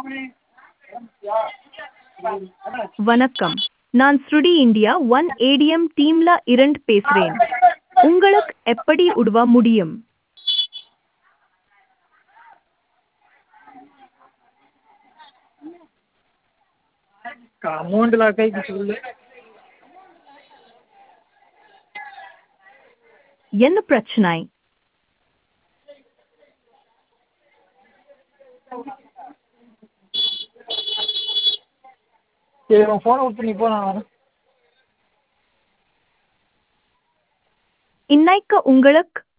வணக்கம் நான் ஸ்ருடி இந்தியா ஒன் ஏடிஎம் டீம்ல இருந்து பேசுறேன் உங்களுக்கு எப்படி உதவ முடியும் அமௌண்ட் லாக் ஆகி சொல்லு என்ன பிரச்சனை சரி உன் ஃபோனை கொடுத்து நீ போ நான் வரேன் இன்னைக்கு உங்களுக்கு